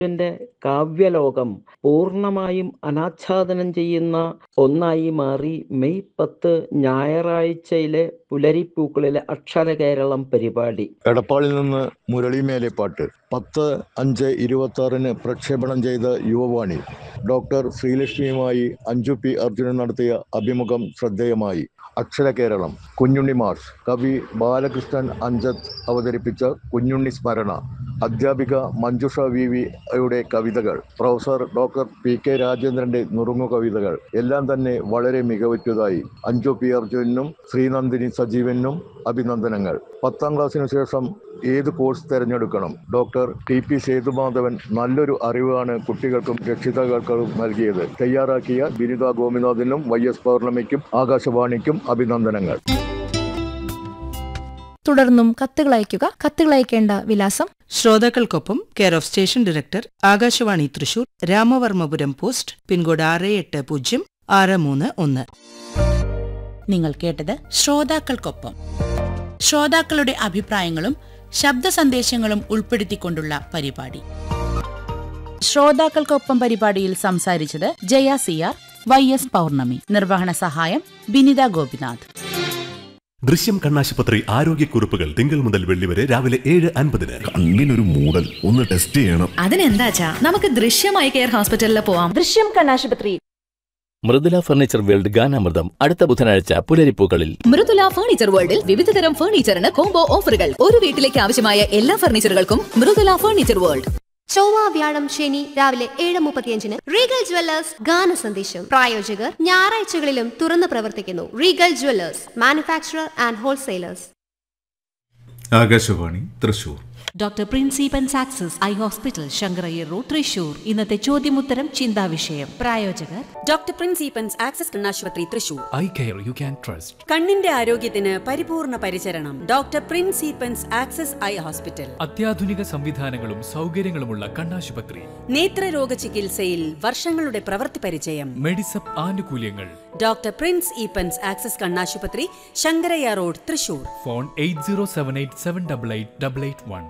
ന്റെ കാവ്യലോകം പൂർണ്ണമായും അനാച്ഛാദനം ചെയ്യുന്ന ഒന്നായി മാറി മെയ് പത്ത് ഞായറാഴ്ചയിലെ പുലരിപ്പൂക്കളിലെ അക്ഷരകേരളം പരിപാടി എടപ്പാളിൽ നിന്ന് മുരളി മേലെപ്പാട്ട് പത്ത് അഞ്ച് ഇരുപത്തി ആറിന് പ്രക്ഷേപണം ചെയ്ത യുവവാണി ഡോക്ടർ ശ്രീലക്ഷ്മിയുമായി അഞ്ജു പി അർജുനൻ നടത്തിയ അഭിമുഖം ശ്രദ്ധേയമായി അക്ഷര കേരളം കുഞ്ഞുണ്ണി മാഷ് കവി ബാലകൃഷ്ണൻ അഞ്ചത്ത് അവതരിപ്പിച്ച കുഞ്ഞുണ്ണി സ്മരണ അധ്യാപിക മഞ്ജുഷ വി വിയുടെ കവിതകൾ പ്രൊഫസർ ഡോക്ടർ പി കെ രാജേന്ദ്രന്റെ നുറുങ്ങു കവിതകൾ എല്ലാം തന്നെ വളരെ മികവുറ്റതായി അഞ്ജു പി അർജുനും ശ്രീനന്ദിനി സജീവനും അഭിനന്ദനങ്ങൾ പത്താം ക്ലാസ്സിനു ശേഷം ഏത് കോഴ്സ് തിരഞ്ഞെടുക്കണം ഡോക്ടർ ടി പി സേതുമാധവൻ നല്ലൊരു അറിവാണ് കുട്ടികൾക്കും രക്ഷിതാക്കൾക്കും നൽകിയത് തയ്യാറാക്കിയ ബിനിത ഗോപിനാഥിനും വൈ എസ് പൗർണമിക്കും ആകാശവാണിക്കും അഭിനന്ദനങ്ങൾ തുടർന്നും കത്തുകൾ അയയ്ക്കുക കത്തുകൾ അയക്കേണ്ട വിലാസം ശ്രോതാക്കൾക്കൊപ്പം care of station director Akashvani Thrissur Ramavarmapuram post pincode ആറ് എട്ട് പൂജ്യം ആറ് മൂന്ന് ഒന്ന് നിങ്ങൾ കേട്ടത് ശ്രോതാക്കൾക്കൊപ്പം ശ്രോതാക്കളുടെ അഭിപ്രായങ്ങളും ശബ്ദ സന്ദേശങ്ങളും ഉൾപ്പെടുത്തിക്കൊണ്ടുള്ള പരിപാടി ശ്രോതാക്കൾക്കൊപ്പം പരിപാടിയിൽ സംസാരിച്ചത് ജയ സിയാർ വൈ എസ് പൗർണമി നിർവഹണ സഹായം ബിനിത ഗോപിനാഥ് ദൃശ്യം കണ്ണാശുപത്രി ആരോഗ്യക്കുറിപ്പുകൾ തിങ്കൾ മുതൽ വെള്ളി വരെ രാവിലെ ഏഴ് അൻപതിന് കണ്ണിനൊരു മൂടൽ ഒന്ന് ടെസ്റ്റ് ചെയ്യണം അതിനെന്താച്ചാ നമുക്ക് ദൃശ്യമായി കെയർ ഹോസ്പിറ്റലിൽ പോവാം ദൃശ്യം കണ്ണാശുപത്രി മൃദുല ഫർണിച്ചർ വേൾഡ് ഗാനാമൃതം അടുത്ത ബുധനാഴ്ച പുലരിപ്പൂക്കളിൽ മൃദുല ഫർണിച്ചർ വേൾഡിൽ വിവിധതരം ഫർണിച്ചറിന് കോംബോ ഓഫറുകൾ ഒരു വീട്ടിലേക്ക് ആവശ്യമായ എല്ലാ ഫർണിച്ചറുകൾക്കും മൃദുല ഫർണിച്ചർ വേൾഡ് ചൊവ്വ വ്യാഴം ശനി രാവിലെ ഏഴ് മുപ്പത്തിയഞ്ചിന് റീഗൽ ജ്വല്ലേഴ്സ് ഗാന സന്ദേശം പ്രായോജകർ ഞായറാഴ്ചകളിലും തുറന്നു പ്രവർത്തിക്കുന്നു Regal jewellers manufacturer and wholesalers Akashvani Thrissur doctor Principan access eye hospital Sankarayyar road Thrissur ഇന്നത്തെ ചോദ്യമുത്തരം ചിന്താവിഷയം പ്രായോജകർ ഡോക്ടർ പ്രിൻസിപ്പൻസ് ആക്സസ് കണ്ണാശുപത്രി Thrissur eye care you can trust കണ്ണിന്റെ ആരോഗ്യത്തിന് പരിപൂർണ പരിചരണം doctor Principan's access eye hospital അത്യാധുനിക സംവിധാനങ്ങളും സൗകര്യങ്ങളുമുള്ള കണ്ണാശുപത്രി നേത്രരോഗ ചികിത്സയിൽ വർഷങ്ങളുടെ പ്രവൃത്തി പരിചയം മെഡിസപ്പ് ആനുകൂല്യങ്ങൾ ഡോക്ടർ പ്രിൻസ് ഈപ്പൻസ് ആക്സസ് കണ്ണാശുപത്രി Sankarayya road Thrissur phone eight zero seven eight seven double eight double eight one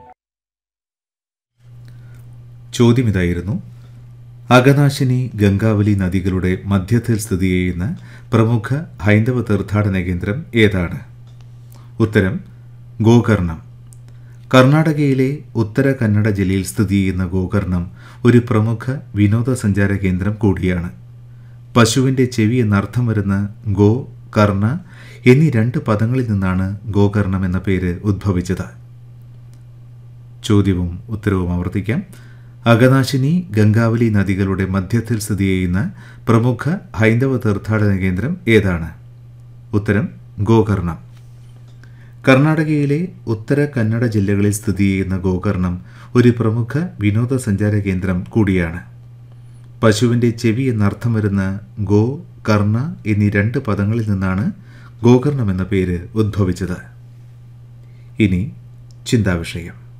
ചോദ്യം ഇതായിരുന്നു അകനാശിനി ഗംഗാവലി നദികളുടെ മധ്യത്തിൽ സ്ഥിതി ചെയ്യുന്ന പ്രമുഖ ഹൈന്ദവ തീർത്ഥാടന കേന്ദ്രം ഏതാണ് ഉത്തരം ഗോകർണം കർണാടകയിലെ ഉത്തര കന്നഡ ജില്ലയിൽ സ്ഥിതി ചെയ്യുന്ന ഗോകർണം ഒരു പ്രമുഖ വിനോദസഞ്ചാര കേന്ദ്രം കൂടിയാണ് പശുവിൻ്റെ ചെവി എന്നർത്ഥം വരുന്ന ഗോ കർണ എന്നീ രണ്ട് പദങ്ങളിൽ നിന്നാണ് ഗോകർണം എന്ന പേര് ഉദ്ഭവിച്ചത് ചോദ്യവും ഉത്തരവും ആവർത്തിക്കാം അകനാശിനി ഗംഗാവലി നദികളുടെ മധ്യത്തിൽ സ്ഥിതി ചെയ്യുന്ന പ്രമുഖ ഹൈന്ദവ തീർത്ഥാടന കേന്ദ്രം ഏതാണ് ഉത്തരം ഗോകർണം കർണാടകയിലെ ഉത്തര കന്നഡ ജില്ലകളിൽ സ്ഥിതി ചെയ്യുന്ന ഗോകർണം ഒരു പ്രമുഖ വിനോദസഞ്ചാര കേന്ദ്രം കൂടിയാണ് പശുവിൻ്റെ ചെവി എന്നർത്ഥം വരുന്ന ഗോ കർണ എന്നീ രണ്ട് പദങ്ങളിൽ നിന്നാണ് ഗോകർണം എന്ന പേര് ഉദ്ഭവിച്ചത് ഇനി ചിന്താവിഷയം